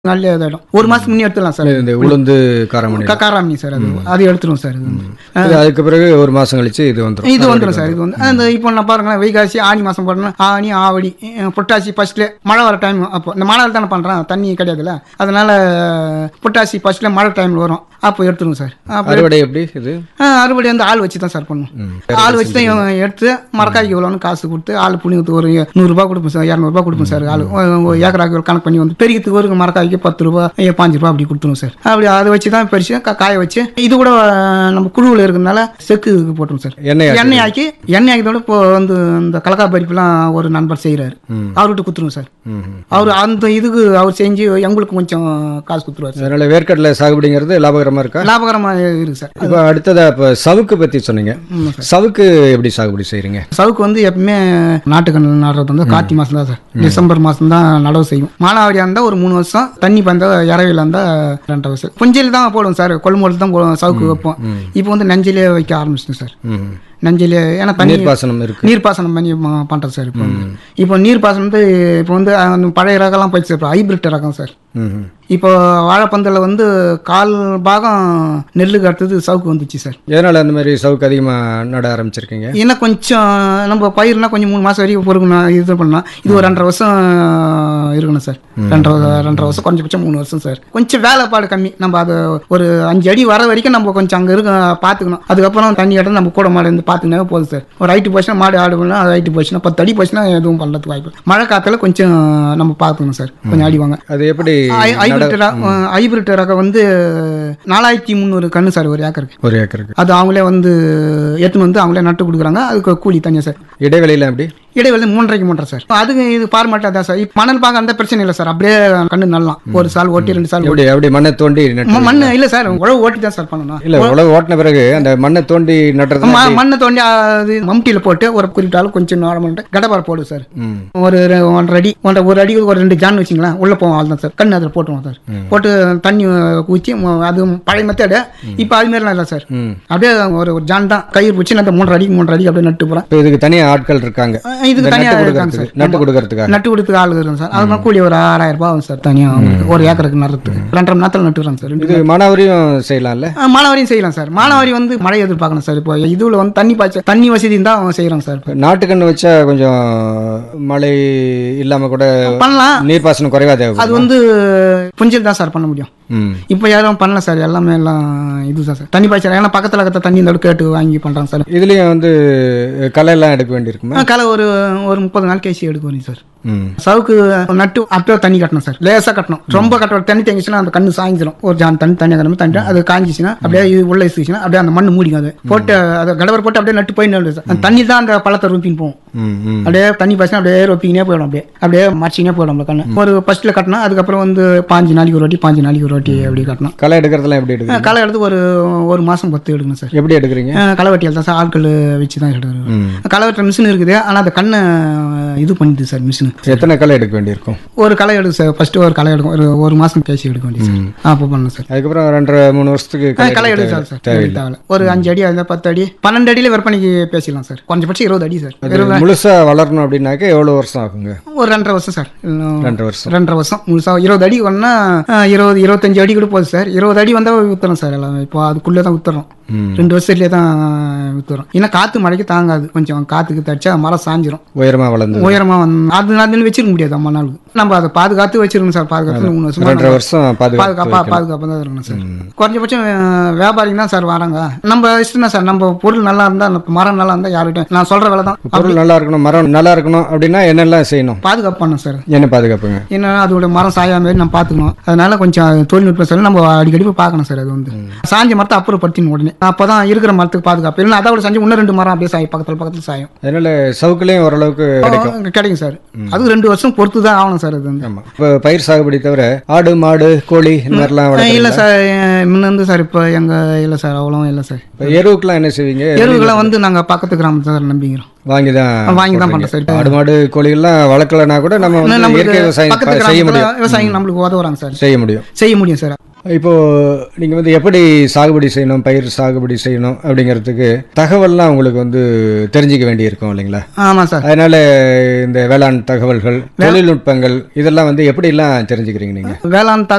நல்ல இதாயிடும் ஒரு மாசத்துக்கு முன்னே எடுத்துடலாம் சார் இந்த உளுந்து காரமணி க- காராமணி சார் அது அது எடுத்துரும் சார் இது வந்து இது அதுக்கு பிறகு ஒரு மாசம் கழிச்சு இது வந்துடும் இது வந்துடும் சார் இது வந்து அந்த இப்போ நான் பாருங்களேன் வைகாசி ஆனி மாதம் போடணும் ஆனி ஆவடி அஹ் புரட்டாசி ஃபர்ஸ்ட்ல மழை வர டைம் அப்போ இந்த மழை தானே பண்ணுறேன் தண்ணி கிடையாதுல்ல அதனால புரட்டாசி ஃபர்ஸ்ட்ல மழை டைமில் வரும் அப்போ எடுத்துருவோம் சார் அப்போ அறுவடை எப்படி இது ஆ, அறுவடை வந்து ஆள் வச்சு தான் சார் பண்ணும் ஆள் வச்சு தான் இவன் எடுத்து மரக்காய்க்கு இவ்வளோன்னு காசு கொடுத்து ஆள் புண்ணியத்துக்கு ஒரு நூறுரூபா கொடுப்போம் சார் இரநூறுபா கொடுப்போம் சார் ஆள் ஏக்கராக்கு கணக்கு பண்ணி வந்து பெருக்கிறதுக்கு ஒரு மரக்காய்க்கு பத்து ரூபா ஏ, பாஞ்சு ரூபா அப்படி கொடுத்துருவோம் சார் அப்படி அதை வச்சு தான் பறிச்சு கா- காய வச்சு இது கூட ஆ, நம்ம குழுவில் இருக்கிறதுனால செக்கு போட்டுரும் சார் எண்ணெய் ஆட்டி. எண்ணெய் ஆக்கி எண்ணெய் ஆக்கியதோட இப்போ வந்து இந்த கலக்கா பறிப்புலாம் ஒரு நண்பர் செய்கிறாரு அவர்கிட்ட கொடுத்துருவோம் சார் ம், ம். அவர் அந்த இதுக்கு அவர் செஞ்சு எங்களுக்கு கொஞ்சம் காசு கொடுத்துருவார் சார் அதனால வேர்க்கடலை சாகுபடிங்கிறது லாபகரமா இருக்கா லாபகரமாக இருக்கு சார் இப்போ அடுத்ததா இப்போ சவுக்கு பத்தி சொன்னீங்க சவுக்கு எப்படி சாகுபடி செய்றீங்க சவுக்கு வந்து எப்பவுமே நாட்டுக்கண்ணு நடுறது வந்து கார்த்தி மாசம் தான் சார் டிசம்பர் மாசம் தான் நடவு செய்யும் மானாவாரியா இருந்தா ஒரு மூணு வருஷம் தண்ணி பந்த இறவையில் இருந்தா ரெண்டரை வருஷம் புஞ்சல் தான் போடுவோம் சார் கொள்முதல் தான் போடுவோம் சவுக்கு வைப்போம் இப்போ வந்து நெஞ்சிலே வைக்க ஆரம்பிச்சிட்டோம் சார் ம். நெஞ்சிலே ஏன்னா தண்ணி நீர்ப்பாசனம் இருக்கு நீர்ப்பாசனம் பண்ணி ம- பண்றோம் சார் இப்போ வந்து இப்போ நீர்ப்பாசனம் வந்து இப்போ வந்து அந்த பழைய ரகம்லாம் போயிடுச்சு சார் இப்போ ஹைபிரிட் ரகம் சார் ம், ம். இப்போ வாழைப்பந்தில் வந்து கால் பாகம் நெல்லுக்கு அடுத்தது சவுக்கு வந்துச்சு சார் எதனால அந்த மாதிரி சவுக்கு அதிகமா நட ஆரம்பிச்சிருக்கீங்க ஏன்னா கொஞ்சம் நம்ம பயிர்னா கொஞ்சம் மூணு மாதம் வரைக்கும் பொறுக்கணும் இது பண்ணலாம் இது ஒரு ரெண்டரை வருஷம் இருக்கணும் சார் ரெண்டரை ரெண்டரை வருஷம் குறைஞ்சபட்சம் மூணு வருஷம் சார் கொஞ்சம் வேலைப்பாடு கம்மி நம்ம அது ஒரு அஞ்சு அடி வர வரைக்கும் நம்ம கொஞ்சம் அங்கே இருக்க பார்த்துக்கணும் அதுக்கப்புறம் தண்ணி இடம் நம்ம கூட மாடு இருந்து பார்த்துக்கினாவே போதும் சார் ஒரு ஹைட்டு போச்சுன்னா மாடு ஆடு பண்ணலாம் அது ஹைட்டு போச்சுன்னா பத்து அடி போச்சுன்னா எதுவும் பண்ணுறதுக்கு வாய்ப்பு இல்லை. மழை காத்துல கொஞ்சம் நம்ம பார்த்துக்கணும் சார் கொஞ்சம் அடி வாங்க அது எப்படி ஹைபிரிட் ஹைபிரிட் ரகம் வந்து நாலாயிரத்தி முந்நூறு கன்று சார் ஒரு ஏக்கருக்கு ஒரு ஏக்கருக்கு அது அவங்களே வந்து எடுத்துன்னு வந்து அவங்களே நட்டு கொடுக்குறாங்க அதுக்கு கூலி தனியாக சார் இடைவெளியில எப்படி இடைவெளி மூன்றரைக்கு மூன்றரை சார் அதுக்கு இது ஃபார்மேட்டாக தான் சார் இப்ப மணல் பார்க்க அந்த பிரச்சனை இல்லை சார் அப்படியே கண்ணு நல்லாம் ஒரு சால் ஓட்டி ரெண்டு சால் எப்படி அப்படி மண்ணை தோண்டி நட்டு ம- மண்ணு இல்லை சார் உழவு ஓட்டி தான் சார் பண்ணணும் இல்ல உழவு ஓட்டின பிறகு அந்த மண்ணை தோண்டி நட்டுறது ம- மண்ணை தோண்டி அது மம்டியில் போட்டு ஒரு குறிப்பிட்ட அளவு கொஞ்சம் நாடம் பண்ணிட்டு கடப்பாறை போடு சார் ம். ஒரு ரெ- ஒன்றரை அடி ஒன்றரை ஒரு அடிக்கு ஒரு ரெண்டு ஜான் வச்சிங்களேன் உள்ளே போவோம் அவ்வளோதான் சார் கண்ணு அதில் போட்டுருவோம் சார் போட்டு தண்ணி ஊற்றி அது பழைய மெத்தடு இப்போ அது மாதிரிலாம் இல்லை சார் ம். அப்படியே ஒரு ஒரு ஜான் தான் கயிறு பிடிச்சி அந்த மூன்றரை அடிக்கு மூன்றரை அடிக்கு அப்படியே நட்டு போகிறேன் இப்போ இதுக்கு தனியா ஆட்கள் இருக்காங்க இதுக்கு இந்த தனியாக நட்டு இருக்காங்க கொடுக்கறதுக்கு சார் நட்டு கொடுக்கறதுக்காக நட்டு கொடுத்துக்கு ஆள் இருக்கும் சார் அது மாதிரி கூலி ஒரு ஆறாயிரம் ரூபாய் ஆகும் சார் தனியாக அவங்களுக்கு ஒரு ஏக்கருக்கு நடுறதுக்கு ரெண்டரை மணி நேரத்தில் நட்டுக்கிறாங்க சார் ரெண்டு இது மானாவரியும் செய்யலாம்ல ஆ, மானாவாரியும் செய்யலாம் சார் மானாவாரி வந்து மழை எதிர்பார்க்கணும் சார் இப்போ இதுல வந்து தண்ணி பாய்ச்ச தண்ணி வசதி தான் அவங்க செய்கிறாங்க சார் இப்போ நாட்டுக்கண்ணு வச்சா கொஞ்சம் மழை இல்லாம கூட பண்ணலாம் நீர்ப்பாசனம் குறைவா அது தேவை வந்து புஞ்சல் தான் சார் பண்ண முடியும் ம் இப்போ யாரும் பண்ணல சார் எல்லாமே எல்லாம் இதுதான் சார் தண்ணி பாய்ச்சல் ஏன்னா பக்கத்தில் இருக்கிற தண்ணி இந்த கேட்டு வாங்கி பண்ணுறாங்க சார் இதுலயும் வந்து களை எல்லாம் எடுக்க வேண்டியிருக்குமா ஆ, களை ஒரு ஒரு முப்பது நாள் கேசி எடுக்க வரீங்க சார் ம் சவுக்கு நட்டு அப்படியே தண்ணி கட்டணும் சார் லேசாக கட்டணும் ரொம்ப கட்ட தண்ணி தேங்கிச்சுன்னா அந்த கண்ணு சாய்ஞ்சிரும் ஒரு ஜான் தண்ணி தண்ணி கட்டணும் தண்ணி அது காஞ்சிச்சுன்னா அப்படியே இது உள்ள இசுச்சுன்னா அப்படியே அந்த மண்ணு மூடிக்கும் அது போட்டு அதை கடவர் போட்டு அப்படியே நட்டு போயிட்டு சார் அந்த தண்ணி தான் அந்த பழத்தை ரூப்பின்னு போகும் ம் ம் அப்படியே தண்ணி பாய்ச்சினா அப்படியே ரொப்பிங்கனே போயிடும் அப்படியே அப்படியே மறைச்சினே போயிடும் நம்ம கண்ணு ஒரு ஃபர்ஸ்ட்ல கட்டணும் அதுக்கப்புறம் வந்து பாஞ்சு நாளைக்கு ஒரு வாட்டி பாஞ்சு நாளைக்கு ஒரு வாட்டி அப்படி கட்டணும் களை எடுக்கிறதுலாம் எப்படி எடுக்குறீங்க களை எடுத்து ஒரு ஒரு மாசம் பத்து எடுக்கணும் சார் எப்படி எடுக்கிறீங்க அஹ் களை வெட்டியால் தான் சார் ஆட்கள் வச்சு தான் எடுக்கணும் ம் களை வெட்டுற மிஷின் இருக்குது ஆனால் அந்த கண்ணை இது பண்ணிது சார் மிஷின் எத்தனை களை எடுக்க வேண்டியிருக்கும் ஒரு களை எடுக்கும் சார் ஃபர்ஸ்ட் ஒரு களை எடுக்கும் ஒரு ஒரு மாசம் பேசி எடுக்க வேண்டியது சார் அப்போ பண்ணணும் சார் அதுக்கப்புறம் ரெண்டரை மூணு வருஷத்துக்கு ஆ, களை களை எடுக்க எடுக்கும் சார் தேவையில்லை தேவையில்லை ஒரு அஞ்சு அடி அந்த பத்து அடி பன்னெண்டு அடியில விற்பனைக்கு பேசிடலாம் சார் கொஞ்சபட்சம் இருபது அடி சார் அது முழுசா வளரணும் அப்படின்னாக்க எவ்வளவு வருஷம் ஆகுங்க ஒரு ரெண்டரை வருஷம் சார் இன்னும் ரெண்டரை வருஷம் ரெண்டரை வருஷம் முழுசா இருபது அடி ஒன்னா இருபது இருபத்தஞ்சு அடி கூட போகுது சார் இருபது அடி வந்தால் வித்துறோம் சார் எல்லாமே இப்போ அதுக்குள்ளே தான் வித்துறோம் ம். ரெண்டு வருஷத்துலேயே தான் வித்துறோம் ஏன்னா காற்று மழைக்கு தாங்காது கொஞ்சம் காற்றுக்கு தடிச்சா மரம் சாஞ்சிரும் உயரமா வளர்ந்து உயரமா வந்து அது நாள் வச்சிருக்க முடியாது அம்மா நாளுக்கு நம்ம அதை பாதுகாத்து வச்சிருக்கணும் சார் பாதுகாத்து மூணு வருஷமா ரெண்டரை வருஷம் பாதுகாப்பு பாதுகாப்பா பாதுகாப்பாக தான் இருக்கணும் சார் குறைஞ்சபட்சம் அஹ், வியாபாரிங்க தான் சார் வராங்க நம்ம இஷ்டம் தான் சார் நம்ம பொருள் நல்லா இருந்தா நம்ம மரம் நல்லா இருந்தா யார்கிட்ட நான் சொல்ற வேலை தான் பொருள் நல்லா இருக்கணும் மரம் நல்லா இருக்கணும் அப்படின்னா என்னெல்லாம் செய்யணும் பாதுகாப்பு பண்ணணும் சார் என்ன பாதுகாப்புங்க ஏன்னா அதோட மரம் சாயாம மாதிரி நம்ம பார்த்துக்கணும் அதனால கொஞ்சம் தொழில்நுட்பம் சொல்லி நம்ம அடிக்கடி போய் பார்க்கணும் சார் அது வந்து சாஞ்ச மரத்தை அப்புறப்படுத்தின உடனே அப்பதான் இருக்கிற மரத்துக்கு பாதுகாப்பு இல்லைன்னா அதோட சாஞ்சு இன்னும் ரெண்டு மரம் அப்படியே சாயும் பக்கத்துல பக்கத்துல சாயும் அதனால சவுக்குலேயும் ஓரளவுக்கு கிடைக்கும் அஹ் கிடைக்கும் சார் அது ரெண்டு வருஷம் பொறுத்து தான் ஆகணும் சார் அது வந்து ஆமா இப்போ பயிர் சாகுபடி தவிர ஆடு மாடு கோழி இந்த மாதிரிலாம் அஹ் வளர்க்குறீங்களா? இல்ல சார் அஹ் முன்ன வந்து சார் இப்போ எங்க இல்ல சார் அவ்வளோ இல்ல சார் இப்போ எருவுக்குலாம் என்ன செய்வீங்க எருவுகளை வந்து நாங்க பக்கத்து கிராமத்தை சார் நம்பிக்கிறோம் வாங்கி தான் வாங்கி தான் பண்றோம் சார் ஆடு மாடு கோழிகள்லாம் வளர்க்கலனா கூட நம்ம வந்து நம்மளுக்கு இயற்கை விவசாயம் பக்கத்து ப- செய்ய முடியும் கிராமத்துல விவசாயிங்க நம்மளுக்கு உதவுறாங்க சார் செய்ய முடியும் செய்ய முடியும் சார் இப்போ நீங்க வந்து எப்படி சாகுபடி செய்யணும் பயிர் சாகுபடி செய்யணும் அப்படிங்கிறதுக்கு தகவல்லாம் உங்களுக்கு வந்து தெரிஞ்சுக்க வேண்டியிருக்கும் இல்லைங்களா ஆமா சார் அதனால இந்த வேளாண் தகவல்கள் தொழில்நுட்பங்கள் இதெல்லாம் வந்து எப்படிலாம் தெரிஞ்சுக்கிறீங்க நீங்க வேளாண்